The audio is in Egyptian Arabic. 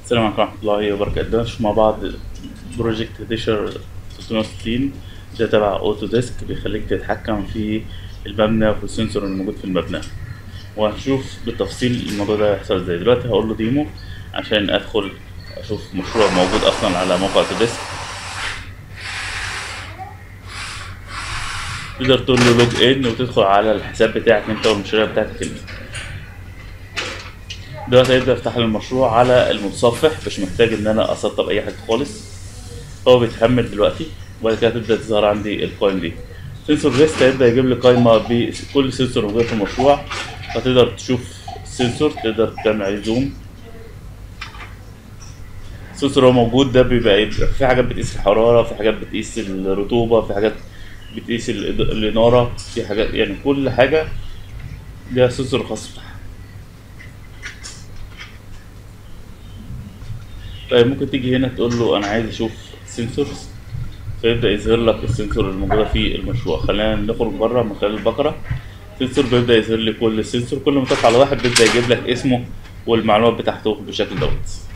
السلام عليكم ورحمة الله وبركاته ده نشوف مع بعض بروجكت ديشر 360 ده تبع اوتو ديسك بيخليك تتحكم في المبنى وفي السنسور اللي موجود في المبنى وهنشوف بالتفصيل الموضوع ده هيحصل ازاي دلوقتي هقول له ديمو عشان ادخل اشوف مشروع موجود اصلا على موقع اوتو ديسك تقدر تقول له لوج ان وتدخل على الحساب بتاعك انت والمشاريع بتاعتك انت دلوقتي هيبدأ يفتح لي المشروع على المتصفح مش محتاج ان انا اسطب اي حاجه خالص هو بيتحمل دلوقتي وبعد كده تبدا تظهر عندي القائمه دي سنسور ليست هيبدا يجيب لي قائمه بكل سنسور موجود في المشروع فتقدر تشوف السنسور تقدر تعمل عليه زوم السنسور هو موجود ده بيبقى يبقى في حاجات بتقيس الحراره في حاجات بتقيس الرطوبه في حاجات بتقيس الإض- الاناره في حاجات يعني كل حاجه ليها سنسور خاص بتاعها طيب ممكن تيجي هنا تقول له انا عايز اشوف سنسورز فيبدا يظهر لك السنسور الموجوده في المشروع خلينا نخرج بره من خلال البقره السنسور بيبدا يظهر لي كل سنسور كل ما تقف على واحد بيبدا يجيب لك اسمه والمعلومات بتاعته بالشكل دوت